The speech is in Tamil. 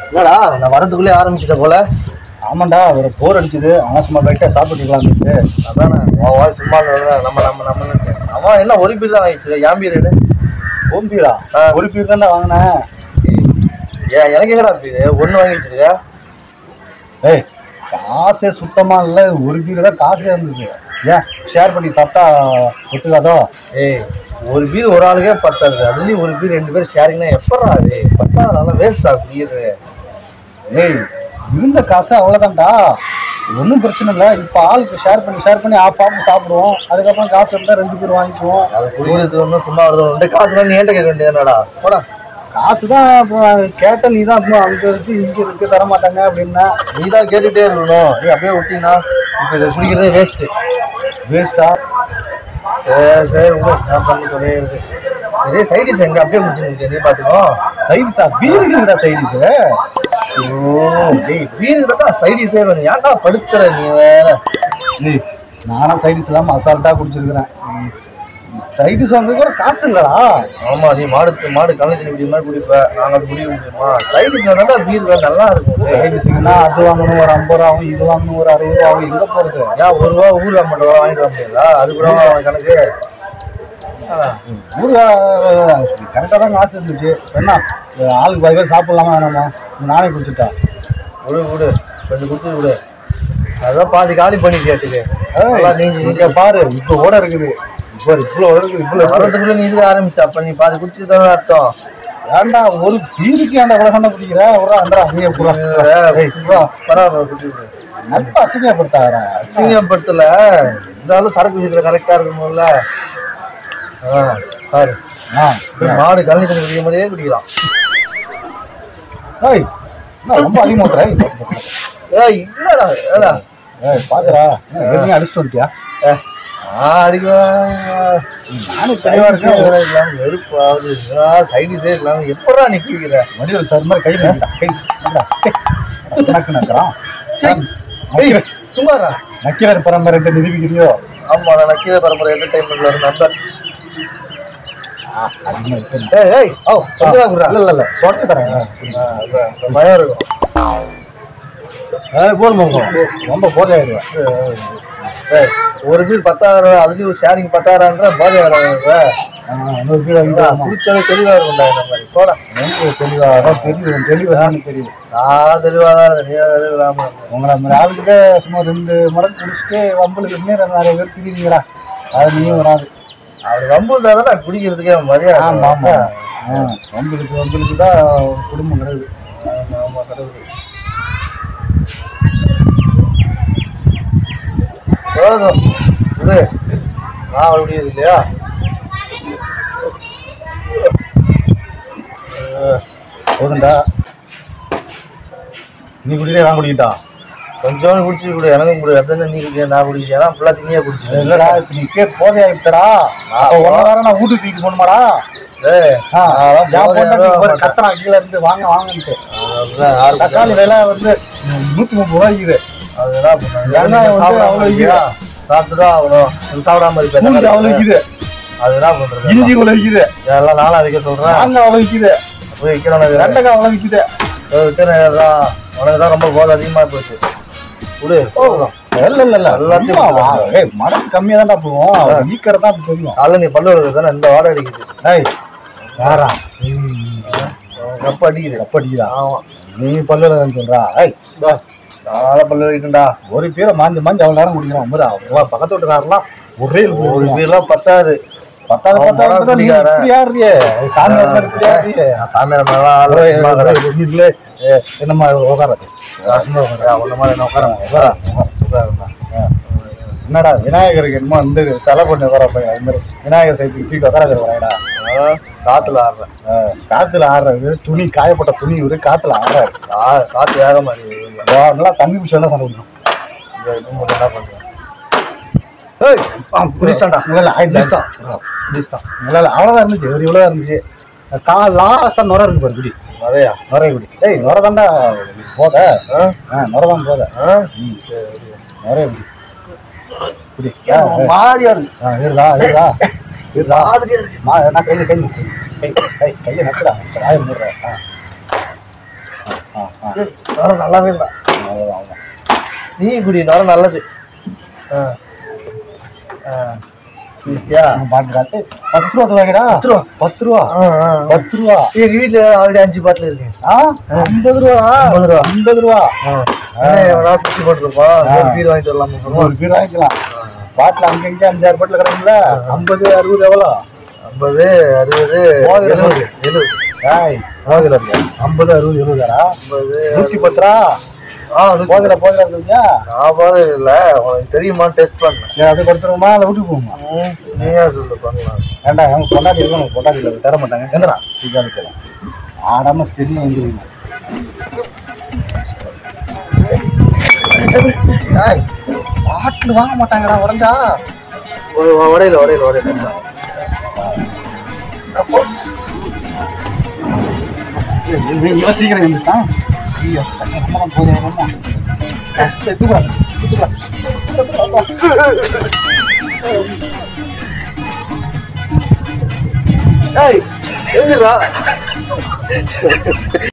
என்னடா நான் வரதுக்குள்ளே ஆரம்பிச்சிட்ட போல ஆமாண்டா ஒரு போர் அடிச்சுது அவசரமா போயிட்டு சாப்பிட்டுக்கலாம்னு அதானே உன் வாய் சும்மா இருந்ததுல நம்ம நம்ம நம்ம அவன் என்ன ஒரு பீர் தான் வாங்கிச்சு ஏன் பீர் எடு ஓம்பிடா ஆ. ஒரு பீர் தான்டா வாங்கினேன் ஏன் எனக்கு எங்கடா பீர் ஒன்று வாங்கி வச்சிருக்கியா ஏய் காசே சுத்தமா இல்லை ஒரு பீர் தான் காசே இருந்துச்சு ஏன் ஷேர் பண்ணி சாப்பிட்டா ஒத்துக்காதோ ஏய் ஒரு பீர் ஒரு ஆளுக்கே பத்தாது அதுலேயும் ஒரு பீர் ரெண்டு பேர் ஷேரிங்னா எப்படா அது பத்தாது அதெல்லாம் வேஸ்டா பீர் ஏய் இருந்த காசு அவ்வளோதான்டா ஒன்றும் பிரச்சனை இல்லை இப்போ ஆளுக்கு ஷேர் பண்ணி ஷேர் பண்ணி ஆஃப் ஆஃப் சாப்பிடுவோம் அதுக்கப்புறம் காசு இருந்தால் ரெண்டு பேர் வாங்கிக்குவோம் அது குடிக்கிறது ஒன்றும் சும்மா வருது உன்கிட்ட காசு நீ ஏன்ட்ட கேட்க வேண்டியதுனடா போடா காசு தான் இப்போ கேட்ட நீ தான் இப்போ அங்கே இருக்கு இங்கே இருக்கு தர மாட்டாங்க அப்படின்னா நீ தான் கேட்டுகிட்டே இருக்கணும் நீ அப்படியே விட்டீங்கன்னா இப்போ இதை குடிக்கிறதே வேஸ்ட்டு வேஸ்ட்டா சரி சரி விடு நான் பண்ணி சொல்லே இருக்கு இதே சைடிஸ் எங்க அப்படியே முடிச்சு நீ பார்த்துக்கோ சைடிஸா பீருக்கு இருக்குடா சைடிஸு ஓ டேய் பீருக்கு தான் சைடிஸே வேணும் ஏன்டா படுத்துற நீ வேற ஏய் நானும் சைடிஸ் இல்லாமல் அசால்ட்டாக குடிச்சிருக்கிறேன் சைடிஸ் வாங்க கூட காசு இல்லைடா ஆமா நீ மாடு மாடு கலந்து தண்ணி குடி மாதிரி குடிப்ப நாங்கள் அப்படி குடிக்க முடியுமா சைடிஸ் தான் பீர் வேறு நல்லா இருக்கும் சைடிஸுக்குன்னா அது வாங்கணும் ஒரு ஐம்பது ரூபா ஆகும் இது வாங்கணும் ஒரு அறுபது ரூபா ஆகும் எங்கே போகிறது ஏன் ஒரு ரூபா ஊர்ல மட்டும் ரூபா வாங்கிட்டு வர முடியாதா அது கூட கணக்கு ஊர் கரெக்டாக தான் காசு இருந்துச்சு என்ன ஆளுக்கு பாதி பேர் சாப்பிட்லாமா வேணாமா நானே குடிச்சிட்டா விடு விடு கொஞ்சம் கொடுத்து விடு அதான் பாதி காலி பண்ணி கேட்டுக்கு ஏய், நீங்க இங்க பாரு இப்போ ஓட இருக்குது இப்போ இவ்வளோ இருக்குது இவ்வளோ வரதுக்குள்ள நீ இதுக்கு ஆரம்பிச்சா அப்ப நீ பாதி குடிச்சு தானே அர்த்தம் ஏன்டா ஒரு பீருக்கு ஏன்டா இவ்வளோ சண்டை பிடிக்கிற ஒரு அந்த நீ புறா பரவாயில்ல குடிச்சு விடு. நட்பு அசிங்கப்படுத்தாரா அசிங்கப்படுத்தல இருந்தாலும் சரக்கு விஷயத்துல கரெக்டா இருக்கணும்ல ஆ, பாரு ஆ இப்படி மாடு கழனி தண்ணி குடிக்கிற மாதிரியே குடிக்கிறான் ஏய் என்ன ரொம்ப அதிகமாக ஊத்துற? ஏய் இல்லடா ஏடா ஏய் பாக்குறா எதுவுமே அடிச்சுட்டு வந்துட்டியா ஏ, நான் அடிக்குவேன் நானும் தெளிவாக இருக்கேன் வேற இல்லாம வெறுப்பாவது சைடிஸே இல்லாம எப்படா நீ குடிக்கிற வடிவல் சார் மாதிரி கை நீட்டா கை நீட்டா. கணக்கு நக்கிறான் ஏய், சும்மாடா நக்கீரர் பரம்பரை ரெண்டு நிரூபிக்கிறியோ ஆமா நான் நக்கீர பரம்பரை என்டர்டைன்மெண்ட்ல ஒரு நண்பர் அதிகமாக இருக்கு ஏய் ஏய் ஓ கொஞ்சம் தான் குடுறா இல்லை இல்லை இல்லை குறைச்சி தரேன் அந்த பயம் இருக்கும் ஏய் போதும் போதும் ரொம்ப போதையாயிருவேன் ஏய், ஒரு பீர் பத்தாயிரம் அதுலயும் ஒரு ஷேரிங் பத்தாயிரம்ன்ற போதை இன்னொரு கீழே வந்து குடிச்சது தெளிவா இருக்கும்டா இந்த மாதிரி போடா தெளிவாக தெரியும் தெளிவாக தெரியும் நான் தெளிவா தான் இருக்கேன் நீ தெளிவு இல்லாம இருக்க. உங்களை மாதிரி ஆளுக்கிட்ட சும்மா ரெண்டு மடங்கு குடிச்சிட்டு வம்பளுக்கு இன்னும் நிறைய பேர் திரியுதுங்கடா அது நீயும் வராது அப்படி வம்பு தானே குடிக்கிறதுக்கே மரியாதை ஆமாம் ஆமாம் ஆ வம்பளுக்கு வம்பளுக்கு தான் குடும்பம் கிடையாது ஆமா ஆமா கடவுள் போதும் இது நான் முடியுது இல்லையா போதுண்டா நீ குடிக்கிறே நான் குடிக்கிட்டா கொஞ்சோண்டு குடிச்சு கொடு எனக்கும் கொடு எத்தனை நீ குடிக்க நான் குடிக்க ஏன்னா ஃபுல்லாக தினியா குடிச்சு இல்லடா இப்ப நீ கே போதையாயிட்டடா அப்போ ஒன்று வாரம் நான் வீட்டுக்கு தூக்கி போகணுமாடா ஏய் ஆ அதெல்லாம் என் போதையா பொண்டாட்டி தான் பாரு, மாட்டேன். கத்துறான் கீழே இருந்து வாங்க வாங்கன்ட்டு அதெல்லாம் யாரு தக்காளி விலை வந்து நூற்றி முப்பது ரூபா இருக்குது அது என்ன பண்ணாங்க வெங்காயம் வந்து அவ்வளோ இல்லையா சாப்பிட்டு தான் ஆகணும் இது சாப்பிடாம பூண்டு அவ்வளோ இருப்பேன் இருக்குது அது என்ன பண்றது இஞ்சி இவ்வளோ விற்கிது எல்லாம் நானும் வைக்க சொல்றேன் மாங்காய் அவ்வளோ விற்கிது போய் வைக்கிறவனுக்கு வெண்டைக்காய் அவ்வளோ விற்கிது விற்கிறேன் உனக்கு தான் ரொம்ப போதை அதிகமா போச்சு விடு இல்ல இல்ல இல்ல எல்லாத்தையும் சும்மா வா. ஏய் மடக்கு கம்மியா தான்டா போகும் வீக்கரை தான் தெரியும் காலைல நீ பல்லு விளக்கு தானே இந்த வாடகை அடிக்குது ஏய் யாரா கப்ப அடிக்குது கப்ப அடிக்குதா ஆமா நீ பல்லுல சொல்றா ஏய் நாளை பல்லு வைக்கண்டா ஒரு பேரை மாஞ்சு மாஞ்சு அவ்வளவு நேரம் குடிக்கிறான் முதல்ல அவன் பக்கத்து வீட்டுக்காரெல்லாம் ஒரே ஒரு பீர்லாம் பத்தாது பத்தாவது அவன் பத்தாவது மரம் நீ குடிக்காரன். இப்படி ஆடுறியே சாமி ஆடுற மாதிரி இப்படி ஆடுறியே சாமியார் மேலாம் ஆளு சும்மா கிடையாது. வீட்டுல என்னம்மா உட்காராது சும்மா உட்காரு. உன்ன மாதிரி என்ன உட்கார உட்காரா உட்காரா என்னடா விநாயகருக்கு என்னமோ வந்து செலை பண்ணி வர பையன் அது மாதிரி விநாயகர் சதுர்த்திக்கு தூக்கி உட்கார வராடா காத்துல ஆடுறேன் காத்துல ஆடுறது துணி காயப்பட்ட துணி இவரு காத்துல ஆடுறாரு கா- காத்து வேக மாதிரி நல்லா தண்ணி பிடிச்சி எல்லாம் சண்டை பிடிக்கும் இந்த இது மட்டும் என்ன பண்றேன் ஏய் புரிச்சாண்டா இல்லை ஆயிடுச்சுதான் புரிச்சான் இல்லை அவ்வளோதான் இருந்துச்சு ஒரு இவ்வளோ இருந்துச்சு கா லாஸ்ட்டாக நுர இருக்கு பாரு குடி அதையா நுரைய குடி ஏய் நுர தாண்டா போத ஆ? ஆ நுர தான் போத ஆ? ம் நுரைய குடி குடி ஏன் மாதிரியா இருக்கு ஆ இருடா இருடா இருடா மாதிரியா இருக்கு மா நான் கையை கை கை கை கையை நட்டுடா ராயம் மூடுறேன் ஆ ஆ ஆ ஏய், நரம் நல்லாவே இல்லை அவ்வளோதான் அவ்வளோதான் நீ குடி நரம் நல்லது ஆ ஆ குடிச்சியா பாட்டு காட்டு பத்து ரூபா தருவாங்கடா பத்து ரூபா. பத்து ரூபா ஆ ஆ பத்து ரூபா எங்க வீட்டுல ஆல்ரெடி அஞ்சு பாட்டில் இருக்கு ஆ ஐம்பது ரூபா ஐம்பது ரூபா. ஐம்பது ரூபா எவனா பிடிச்சி போட்டுருப்பான் ஒரு பீர் வாங்கிட்டு வரலாம் ஒரு பீர் வாங்கிக்கலாம் பாட்டில் அங்கே இங்கே அஞ்சாறு பாட்டில் கிடக்குல்ல ஐம்பது அறுபது எவ்வளோ ஐம்பது அறுபது போகுது. எழுபது எழுபது ஏய் போகுதுல ஐம்பது அறுபது எழுபதாடா ஐம்பது நூற்றி பத்து ரூபா ஆ நூத்தி போகுதுல போகுதுல இருக்குங்க நான் பாரு இல்ல உனக்கு தெரியுமா டெஸ்ட் பண்ணேன் சரி அது கொடுத்துருமா இல்லை வீட்டுக்கு போகுமா நீயா சொல்லு பண்ணலாம் வேண்டாம் அவங்க கொண்டாடி இருக்கணும் கொண்டாடி இல்லை தர மாட்டாங்க எந்திரா இதுதான் இருக்கலாம் ஆடாம ஸ்டெடியும் வந்துருங்க பாட்டில் வாங்க மாட்டாங்கடா உடஞ்சா உடையில உடையில உடையில இவ்வளோ சீக்கிரம் எழுந்துட்டான் ஐயோ கஷ்டமாக போதும் தூக்குறா தூக்குறா ஏய் எழுந்துடா